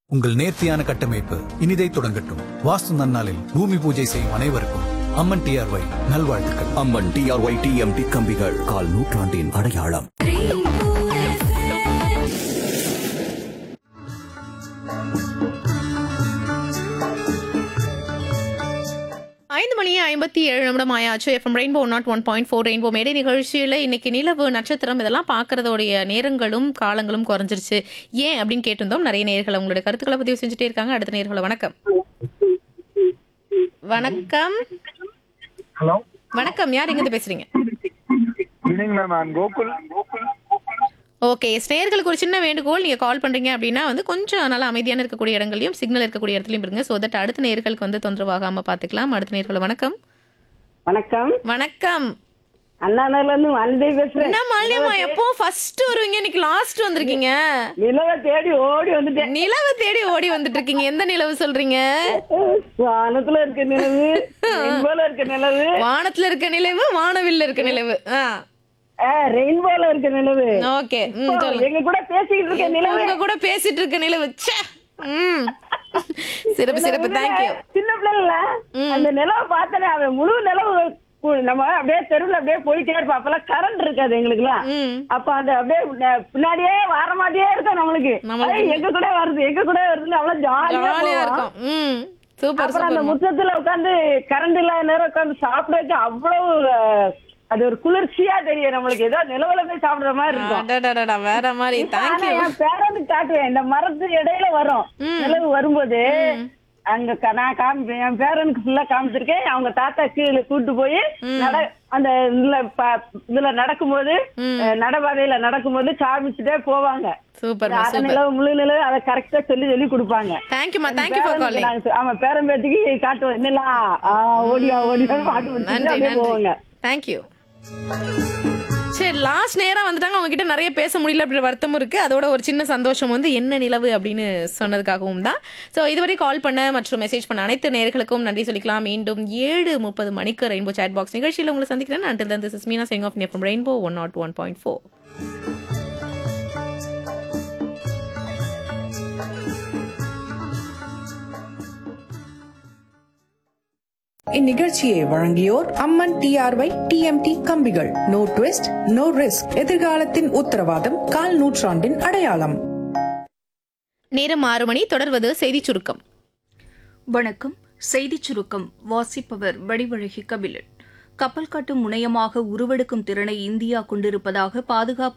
உங்கள் நேர்த்தியான கட்டமைப்பு இனிதை தொடங்கட்டும் வாஸ்து நன்னாளில் பூமி பூஜை செய்யும் அனைவருக்கும் அம்மன் டிஆர்ஒய் நல்வாழ்த்துக்கள் அம்மன் டிஆர்ஒய் டிஎம்டி கம்பிகள் கால் நூற்றாண்டின் அடையாளம் ஐந்து மணி ஐம்பத்தி ஏழு நிமிடம் ஆயாச்சு FM rainbow nought one point four rainbow மேடை நிகழ்ச்சியில் இன்னைக்கு நிலவு நட்சத்திரம் இதெல்லாம் பார்க்கறதோடைய நேரங்களும் காலங்களும் குறைஞ்சிருச்சு ஏன் அப்படின்னு கேட்டிருந்தோம் நிறைய நேர்களை உங்களோட கருத்துக்களை பதிவு செஞ்சுட்டே இருக்காங்க அடுத்த நேர்களை வணக்கம் வணக்கம் ஹலோ வணக்கம் யார் எங்கிருந்து பேசுறீங்க ஈவினிங் மேம் நான் கோகுல் ஓகே ஸ்நேயர்களுக்கு ஒரு சின்ன வேண்டுகோள் நீங்க கால் பண்றீங்க அப்படின்னா வந்து கொஞ்சம் நல்லா அமைதியான இருக்கக்கூடிய இடங்களையும் சிக்னல் இருக்கக்கூடிய இடத்துலையும் இருங்க ஸோ தட் அடுத்த நேர்களுக்கு வந்து தொந்தரவாகாம பார்த்துக்கலாம் அடுத்த நேர்களை வணக்கம் வணக்கம் வணக்கம் அண்ணா நகர்ல இருந்து மல்லிகை பேசுறேன் என்ன மாலியம்மா எப்போ ஃபர்ஸ்ட் வருவீங்க இன்னைக்கு லாஸ்ட் வந்திருக்கீங்க நிலவை தேடி ஓடி வந்துட்டேன் நிலவு தேடி ஓடி வந்துட்டு இருக்கீங்க எந்த நிலவு சொல்றீங்க வானத்துல இருக்க நிலவு ரெயின்போல இருக்க நிலவு வானத்துல இருக்க நிலவு வானவில்ல இருக்க நிலவு ரெயின்போல இருக்க நிலவு ஓகே எங்க கூட பேசிக்கிட்டு இருக்க நிலவு உங்க கூட பேசிட்டு இருக்க நிலவு ச்சே. ம் சிறப்பு சிறப்பு தேங்க்யூ சின்ன பிள்ளைல அந்த நிலவை பார்த்தனே அவன் முழு நிலவு கு- நம்ம அப்படியே தெருவுல அப்படியே போயிட்டே இருப்போம் அப்பெல்லாம் கரண்ட் இருக்காது எங்களுக்குலாம் ம் அப்ப அந்த அப்படியே ந- பின்னாடியே வர மாட்டியே இருக்கும் நம்மளுக்கு நம்மளுக்கு. ஐய், எங்க கூட வருது எங்க கூட வருதுன்னு அவ்வளவு ஜாலியா ஜாலியா இருக்கும் ம் சூப்பர் அப்புறம் அந்த சூப்பர் முற்றத்துல உட்கார்ந்து கரண்ட் இல்லாத நேரம் உட்கார்ந்து சாப்பிடறதுக்கு அவ்வளவு அஹ், அது ஒரு குளிர்ச்சியா தெரியும் நம்மளுக்கு ஏதோ நிலவுல போய் சாப்பிடுற மாதிரி இருக்கும் அடடடடா, வேற மாதிரி ஆனா தேங்க்யூ என் பேரனுக்கு காட்டுவேன் இந்த மரத்து இடையில வரும் நிலவு வரும்போது அங்க க- நான் காமிப்பேன் என் பேரனுக்கு ஃபுல்லா காமிச்சிருக்கேன் அவங்க தாத்தா கீழே கூட்டு போய் நட அந்த இதுல ப- இதுல நடக்கும்போது அஹ், நடைபாதையில நடக்கும்போது காமிச்சுட்டே போவாங்க சூப்பர் இந்த அரை சூப்பர் நிலவு முழு நிலவு அதை கரெக்டா சொல்லி சொல்லி கொடுப்பாங்க தேங்க்யூமா தேங்க்யூ ஃபார் பேரனுக்கு காலிங் நாங்க- ஆமா பேரம்பேத்திக்கு காட்டுவோம் என்னலா ஓடியா ஓடியா பாட்டு முடிச்சுட்டு நன்றி அப்படியே நன்றி போவாங்க தேங்க்யூ சரி லாஸ்ட் நேரம் வந்துட்டாங்க அவங்க கிட்ட நிறைய பேச முடியல அப்படின்ற வருத்தமும் இருக்கு அதோட ஒரு சின்ன சந்தோஷம் வந்து என்ன நிலவு அப்படின்னு சொன்னதுக்காகவும் தான் ஸோ இதுவரை கால் பண்ண மற்றும் மெசேஜ் பண்ண அனைத்து நேர்களுக்கும் நன்றி சொல்லிக்கலாம் மீண்டும் ஏழு முப்பது மணிக்கு ரெயின்போ சாட் பாக்ஸ் நிகழ்ச்சியில் உங்களை சந்திக்கிறேன் until then this is Meena Singh of FM rainbow one nought one point four இந்நிகழ்ச்சியை வழங்கியோர் அம்மன் டிஆர்ஒய் டிஎம்டி கம்பிகள் நோ ட்விஸ்ட் நோ ரிஸ்க் எதிர்காலத்தின் உத்தரவாதம் கால் நூற்றாண்டின் அடையாளம் நேரம் ஆறு மணி தொடர்வது செய்தி சுருக்கம் வணக்கம் செய்திச் சுருக்கம் வாசிப்பவர் வடிவழகி கபிலன் கப்பல் கட்டும் முனையமாக உருவெடுக்கும் திறனை இந்தியா கொண்டிருப்பதாக பாதுகாப்பு